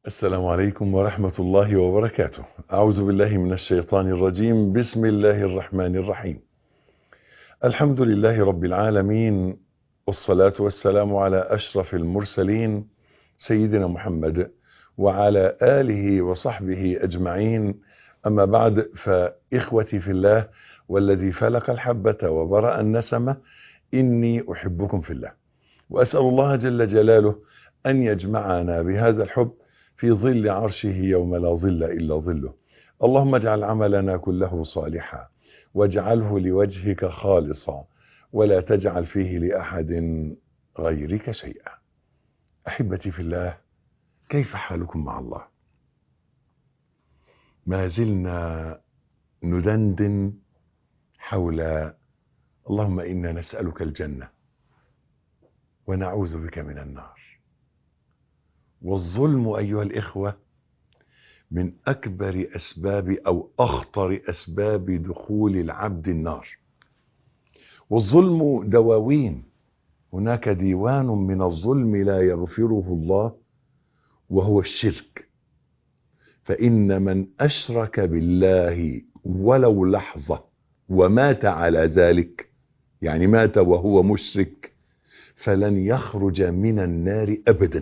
السلام عليكم ورحمة الله وبركاته أعوذ بالله من الشيطان الرجيم بسم الله الرحمن الرحيم الحمد لله رب العالمين والصلاة والسلام على أشرف المرسلين سيدنا محمد وعلى آله وصحبه أجمعين أما بعد فإخوتي في الله والذي فلق الحبة وبرأ النسمة إني أحبكم في الله وأسأل الله جل جلاله أن يجمعنا بهذا الحب في ظل عرشه يوم لا ظل إلا ظله اللهم اجعل عملنا كله صالحا واجعله لوجهك خالصا ولا تجعل فيه لأحد غيرك شيئا أحبتي في الله كيف حالكم مع الله ما زلنا ندندن حول اللهم إنا نسألك الجنة ونعوذ بك من النار والظلم أيها الإخوة من أكبر أسباب أو أخطر أسباب دخول العبد النار والظلم دواوين هناك ديوان من الظلم لا يغفره الله وهو الشرك فإن من أشرك بالله ولو لحظة ومات على ذلك يعني مات وهو مشرك فلن يخرج من النار أبداً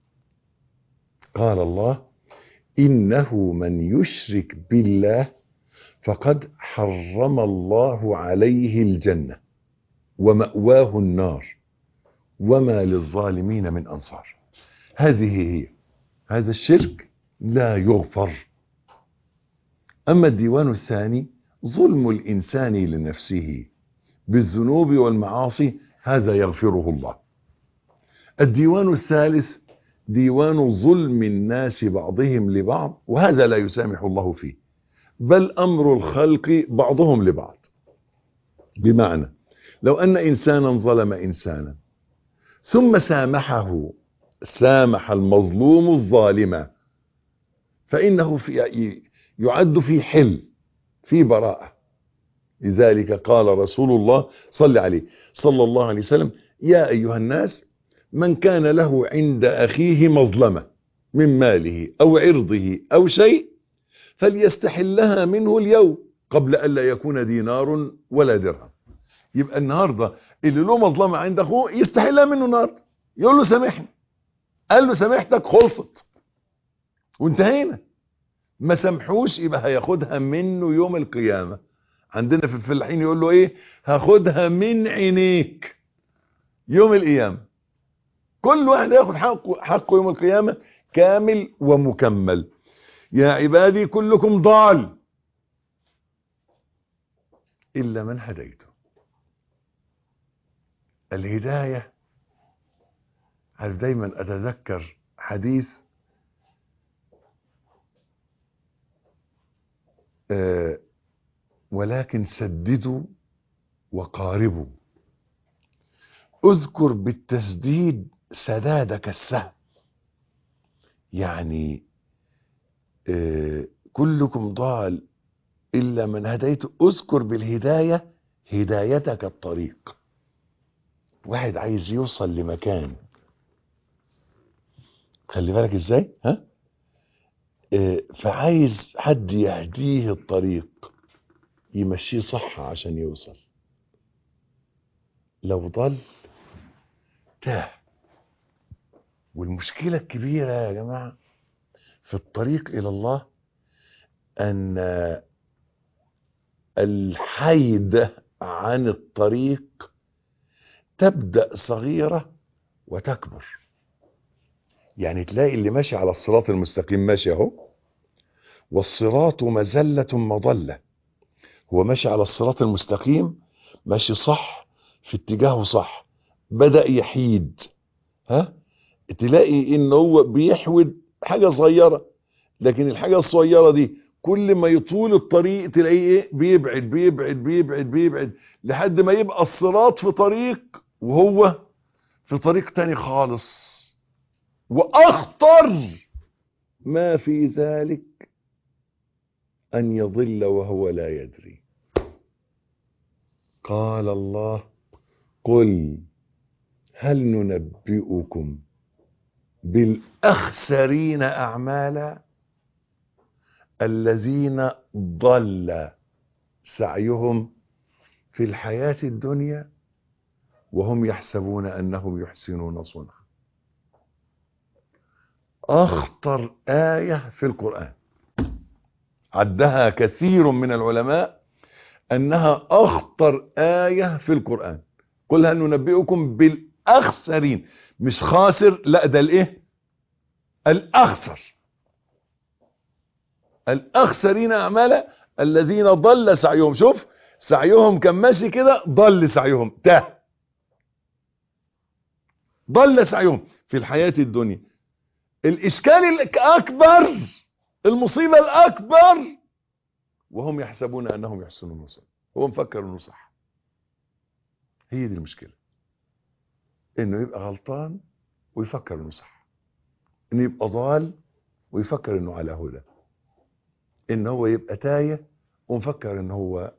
قال الله إنه من يشرك بالله فقد حرم الله عليه الجنة ومأواه النار وما للظالمين من أنصار هذه هي هذا الشرك لا يغفر أما الديوان الثاني ظلم الإنسان لنفسه بالذنوب والمعاصي هذا يغفره الله الديوان الثالث ديوان ظلم الناس بعضهم لبعض وهذا لا يسامح الله فيه بل أمر الخلق بعضهم لبعض بمعنى لو أن إنسانا ظلم إنسانا ثم سامحه سامح المظلوم الظالم فإنه في يعد في حل في براءة لذلك قال رسول الله صلى عليه صلى الله عليه وسلم يا أيها الناس من كان له عند أخيه مظلمة من ماله أو عرضه أو شيء فليستحلها منه اليوم قبل أن لا يكون دينار ولا درهم يبقى النهاردة اللي له مظلمة عند أخوه يستحلها منه النهاردة يقول له سامحني قال له سامحتك خلصت وانتهينا ما سامحوش يبقى هياخدها منه يوم القيامة عندنا في الفلاحين يقول له ايه هاخدها من عينيك يوم القيامة كل واحد ياخد حقه, حقه يوم القيامة كامل ومكمل يا عبادي كلكم ضال إلا من هديته الهداية عارف دايما أتذكر حديث آه ولكن سددوا وقاربوا اذكر بالتسديد سدادك السهم يعني آه كلكم ضال إلا من هديته اذكر بالهداية هدايتك الطريق واحد عايز يوصل لمكان خلي بالك ازاي ها آه فعايز حد يهديه الطريق يمشيه صح عشان يوصل لو ضل تاه والمشكلة الكبيرة يا جماعة في الطريق إلى الله أن الحيد عن الطريق تبدأ صغيرة وتكبر يعني تلاقي اللي ماشي على الصراط المستقيم ماشي اهو والصراط مزلة مضلة هو ماشي على الصراط المستقيم ماشي صح في اتجاهه صح بدأ يحيد ها تلاقي ان هو بيحود حاجة صغيرة لكن الحاجة الصغيرة دي كل ما يطول الطريق تلاقيه ايه بيبعد بيبعد بيبعد بيبعد لحد ما يبقى الصراط في طريق وهو في طريق تاني خالص واخطر ما في ذلك ان يضل وهو لا يدري قال الله قل هل ننبئكم بالأخسرين أعمالا الذين ضل سعيهم في الحياة الدنيا وهم يحسبون أنهم يحسنون صنعا أخطر آية في القرآن عدها كثير من العلماء أنها أخطر آية في القرآن قل هل ننبئكم بالأخسرين مش خاسر لا ده الإيه الأخسر الأخسرين أعمالا الذين ضل سعيهم شوف سعيهم كان ماشي كده ضل سعيهم تاه ضل سعيهم في الحياة الدنيا الإشكال الأكبر المصيبة الأكبر وهم يحسبون أنهم يحسنون صنعا هو مفكر أنه صح هي دي المشكلة إنه يبقى غلطان ويفكر أنه صح إنه يبقى ضال ويفكر أنه على هدى إن هو يبقى تايه ومفكر أنه هو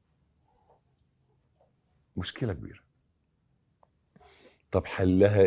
مشكلة كبيرة طب حلها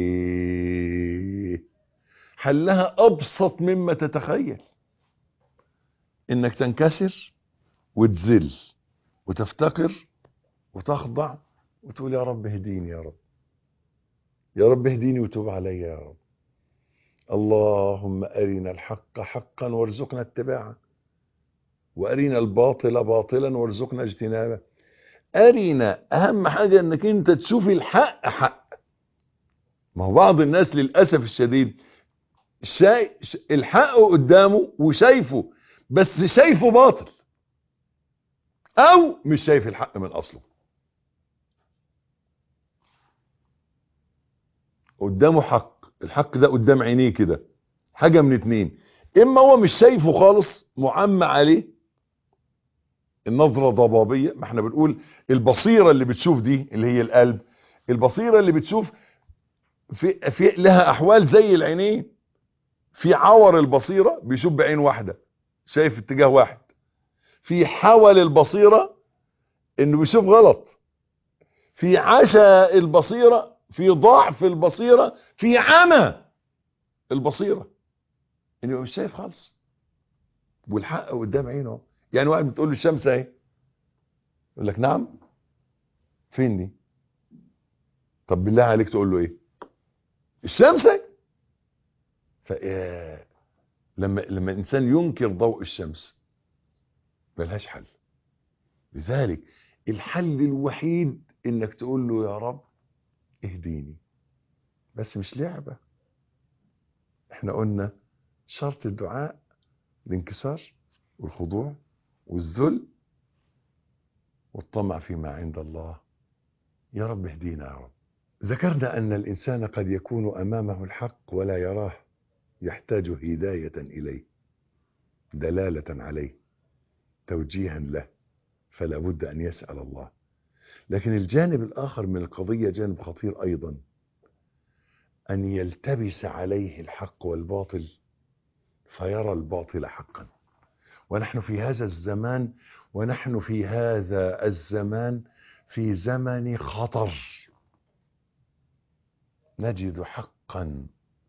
ايه حلها ابسط مما تتخيل انك تنكسر وتذل وتفتقر وتخضع وتقول يا رب اهديني يا رب يا رب اهديني وتوب علي يا رب اللهم ارنا الحق حقا وارزقنا اتباعه وارنا الباطل باطلا وارزقنا اجتنابه ارنا اهم حاجه انك انت تشوف الحق حق ما هو بعض الناس للاسف الشديد شاي الحق قدامه وشايفه بس شايفه باطل او مش شايف الحق من اصله قدامه حق الحق ده قدام عينيه كده حاجه من اتنين اما هو مش شايفه خالص معمى عليه النظرة ضبابية ما احنا بنقول البصيرة اللي بتشوف دي اللي هي القلب البصيرة اللي بتشوف في, في لها احوال زي العينين في عور البصيرة بيشوف بعين واحدة شايف اتجاه واحد في حول البصيرة انه بيشوف غلط في عشاء البصيرة في ضعف البصيرة في عمى البصيرة انه مش شايف خالص والحق قدام عينه يعني واحد بتقول له الشمس اهي يقول لك نعم فين دي طب بالله عليك تقول له ايه الشمس اهي ف لما لما الانسان ينكر ضوء الشمس ملهاش حل لذلك الحل الوحيد انك تقول له يا رب اهديني بس مش لعبة احنا قلنا شرط الدعاء الانكسار والخضوع والذل والطمع فيما عند الله يا رب اهدينا يا رب ذكرنا أن الإنسان قد يكون أمامه الحق ولا يراه يحتاج هداية إليه دلالة عليه توجيها له فلا بد أن يسأل الله لكن الجانب الآخر من القضية جانب خطير أيضا أن يلتبس عليه الحق والباطل فيرى الباطل حقا ونحن في هذا الزمان ونحن في هذا الزمان في زمن خطر نجد حقا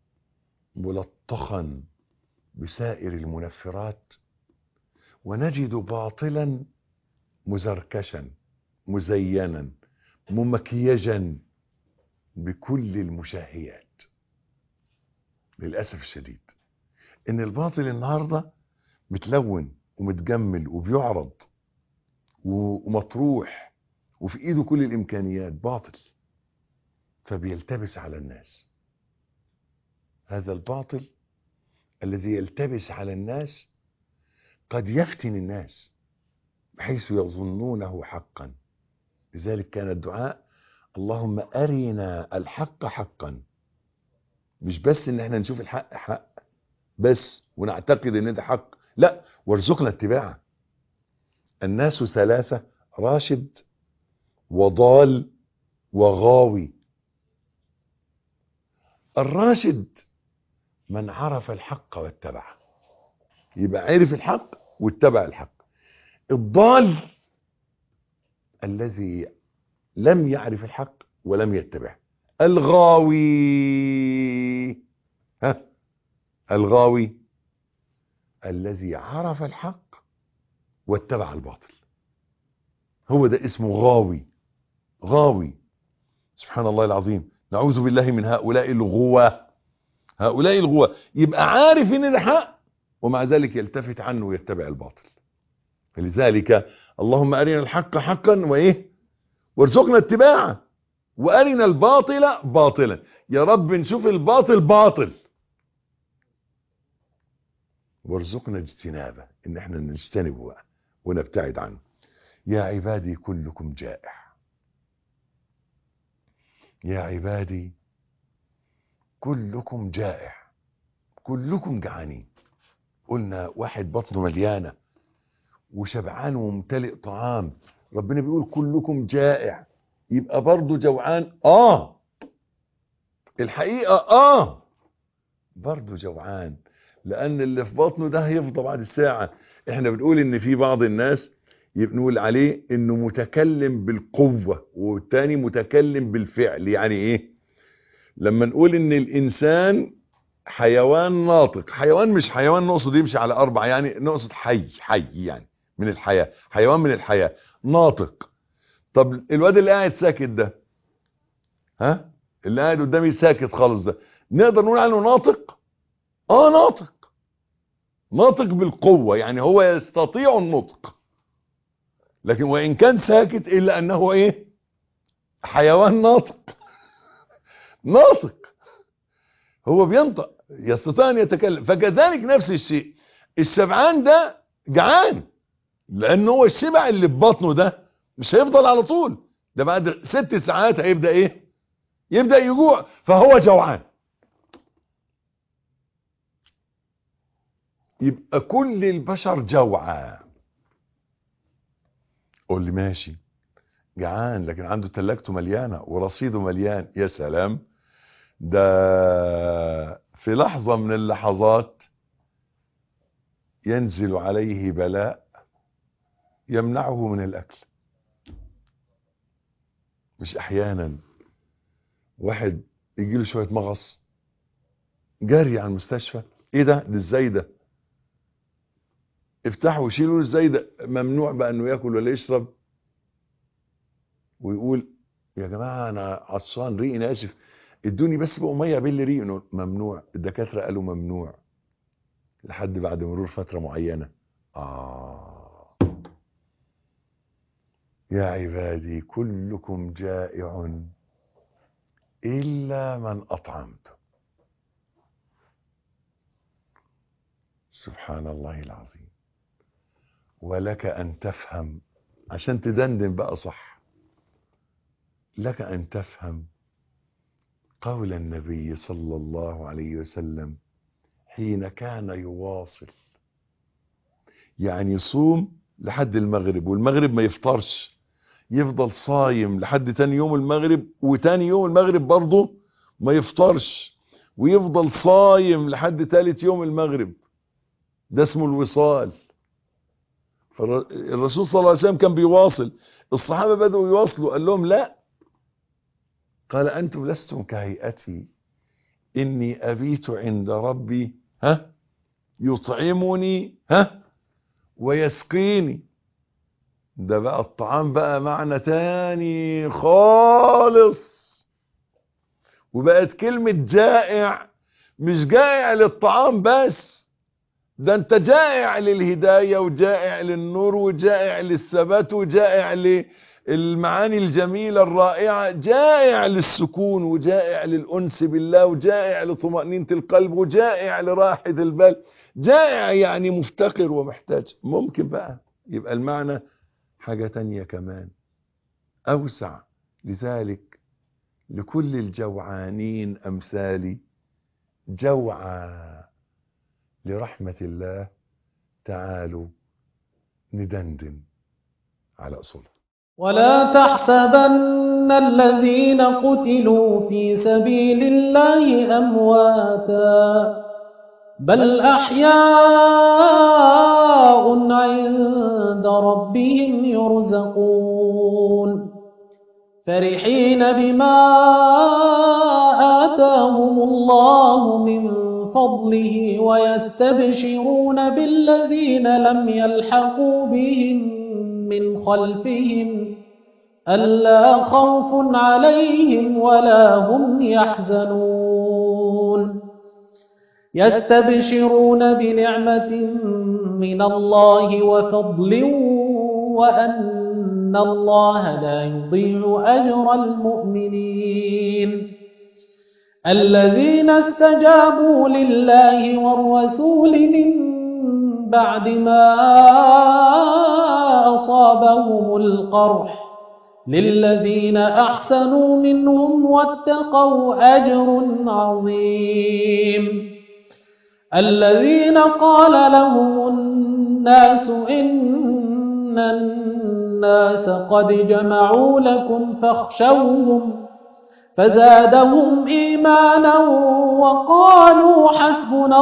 ملطخا بسائر المنفرات ونجد باطلا مزركشا مزينا ممكيجا بكل المشاهيات للأسف الشديد ان الباطل النهاردة متلون ومتجمل وبيعرض ومطروح وفي ايده كل الامكانيات باطل فبيلتبس على الناس هذا الباطل الذي يلتبس على الناس قد يفتن الناس بحيث يظنونه حقا لذلك كان الدعاء اللهم أرنا الحق حقا مش بس ان احنا نشوف الحق حق بس ونعتقد ان ده حق لا وارزقنا اتباعه الناس ثلاثة راشد وضال وغاوي الراشد من عرف الحق واتبعه يبقى عرف الحق واتبع الحق الضال الذي لم يعرف الحق ولم يتبعه الغاوي الغاوي الذي عرف الحق واتبع الباطل هو ده اسمه غاوي غاوي سبحان الله العظيم نعوذ بالله من هؤلاء الغواة هؤلاء الغواة يبقى عارف ان ده حق ومع ذلك يلتفت عنه ويتبع الباطل فلذلك اللهم أرنا الحق حقا وإيه وارزقنا اتباعه وأرنا الباطل باطلا يا رب نشوف الباطل باطل وارزقنا اجتنابه ان احنا نجتنبه بقى ونبتعد عنه يا عبادي كلكم جائع يا عبادي كلكم جائع كلكم جعانين قلنا واحد بطنه مليانه وشبعان وممتلئ طعام ربنا بيقول كلكم جائع يبقى برضه جوعان اه الحقيقه اه برضه جوعان لان اللي في بطنه ده هيفضى بعد الساعه احنا بنقول ان في بعض الناس بنقول عليه انه متكلم بالقوه والتاني متكلم بالفعل يعني ايه لما نقول ان الانسان حيوان ناطق حيوان مش حيوان نقصد يمشي على اربع يعني نقصد حي حي يعني من الحياه حيوان من الحياه ناطق طب الواد اللي قاعد ساكت ده ها اللي قاعد قدامي ساكت خالص ده نقدر نقول عنه ناطق اه ناطق ناطق بالقوه يعني هو يستطيع النطق لكن وان كان ساكت الا انه ايه حيوان ناطق ناطق هو بينطق يستطيع ان يتكلم فكذلك نفس الشيء الشبعان ده جعان لان هو الشبع اللي في بطنه ده مش هيفضل على طول ده بعد ست ساعات هيبدا ايه يبدا يجوع فهو جوعان يبقى كل البشر جوعى قول لي ماشي جعان لكن عنده تلاجته مليانه ورصيده مليان يا سلام ده في لحظه من اللحظات ينزل عليه بلاء يمنعه من الاكل مش احيانا واحد يجي له شويه مغص جري على المستشفى ايه ده ده ازاي ده افتحوا وشيلوا ازاي ده ممنوع بقى انه ياكل ولا يشرب ويقول يا جماعه انا عطشان ريقي ناشف ادوني بس بقى ميه ابل ريقي ممنوع الدكاتره قالوا ممنوع لحد بعد مرور فتره معينه اه يا عبادي كلكم جائع الا من اطعمت سبحان الله العظيم ولك ان تفهم عشان تدندن بقى صح لك ان تفهم قول النبي صلى الله عليه وسلم حين كان يواصل يعني يصوم لحد المغرب والمغرب ما يفطرش يفضل صايم لحد تاني يوم المغرب وتاني يوم المغرب برضه ما يفطرش ويفضل صايم لحد تالت يوم المغرب ده اسمه الوصال فالرسول صلى الله عليه وسلم كان بيواصل الصحابة بدأوا يواصلوا قال لهم لا قال أنتم لستم كهيئتي إني أبيت عند ربي ها يطعمني ها ويسقيني ده بقى الطعام بقى معنى تاني خالص وبقت كلمة جائع مش جائع للطعام بس ده انت جائع للهداية وجائع للنور وجائع للثبات وجائع للمعاني الجميلة الرائعة جائع للسكون وجائع للأنس بالله وجائع لطمأنينة القلب وجائع لراحة البال جائع يعني مفتقر ومحتاج ممكن بقى يبقى المعنى حاجة تانية كمان أوسع لذلك لكل الجوعانين أمثالي جوعى لرحمة الله تعالوا ندندن على أصولها ولا تحسبن الذين قتلوا في سبيل الله أمواتا بل أحياء عند ربهم يرزقون فرحين بما آتاهم الله من فضله ويستبشرون بالذين لم يلحقوا بهم من خلفهم ألا خوف عليهم ولا هم يحزنون يستبشرون بنعمة من الله وفضل وأن الله لا يضيع أجر المؤمنين الذين استجابوا لله والرسول من بعد ما أصابهم القرح للذين أحسنوا منهم واتقوا أجر عظيم الذين قال لهم الناس إن الناس قد جمعوا لكم فاخشوهم فزادهم إيمانا وقالوا حسبنا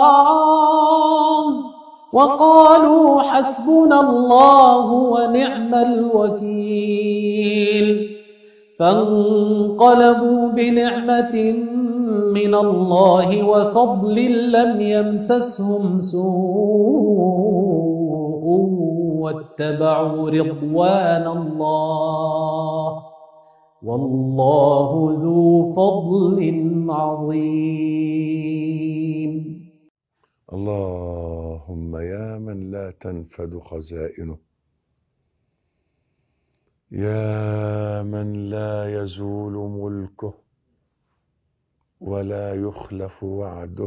الله وقالوا حسبنا الله ونعم الوكيل فانقلبوا بنعمة من الله وفضل لم يمسسهم سوء واتبعوا رضوان الله والله ذو فضل عظيم اللهم يا من لا تنفد خزائنه يا من لا يزول ملكه ولا يخلف وعده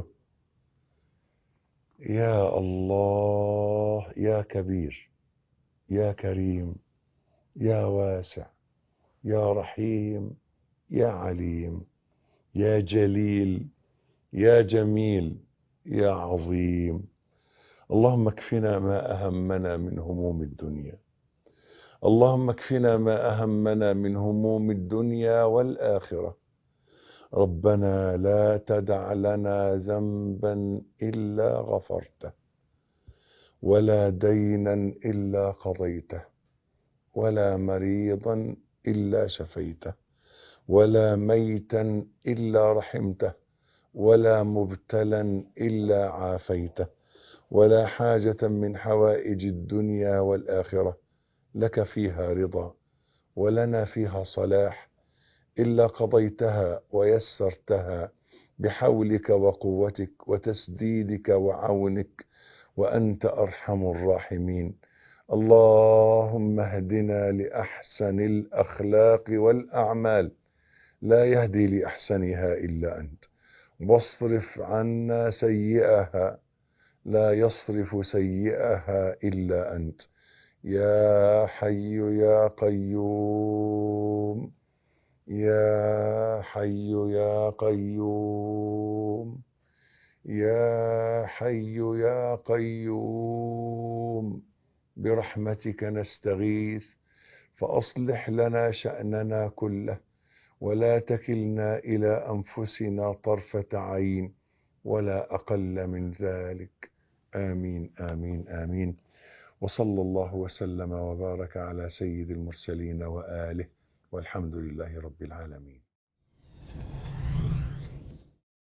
يا الله يا كبير يا كريم يا واسع يا رحيم يا عليم يا جليل يا جميل يا عظيم اللهم اكفنا ما اهمنا من هموم الدنيا اللهم اكفنا ما اهمنا من هموم الدنيا والاخره ربنا لا تدع لنا ذنبا الا غفرته ولا دينا الا قضيته ولا مريضا الا شفيته ولا ميتا الا رحمته ولا مبتلا الا عافيته ولا حاجه من حوائج الدنيا والاخره لك فيها رضا ولنا فيها صلاح الا قضيتها ويسرتها بحولك وقوتك وتسديدك وعونك وانت ارحم الراحمين اللهم اهدنا لاحسن الاخلاق والاعمال لا يهدي لاحسنها الا انت واصرف عنا سيئها لا يصرف سيئها الا انت يا حي يا قيوم يا حي يا قيوم يا حي يا قيوم برحمتك نستغيث فاصلح لنا شاننا كله ولا تكلنا الى انفسنا طرفه عين ولا اقل من ذلك امين امين امين وصلى الله وسلم وبارك على سيد المرسلين واله والحمد لله رب العالمين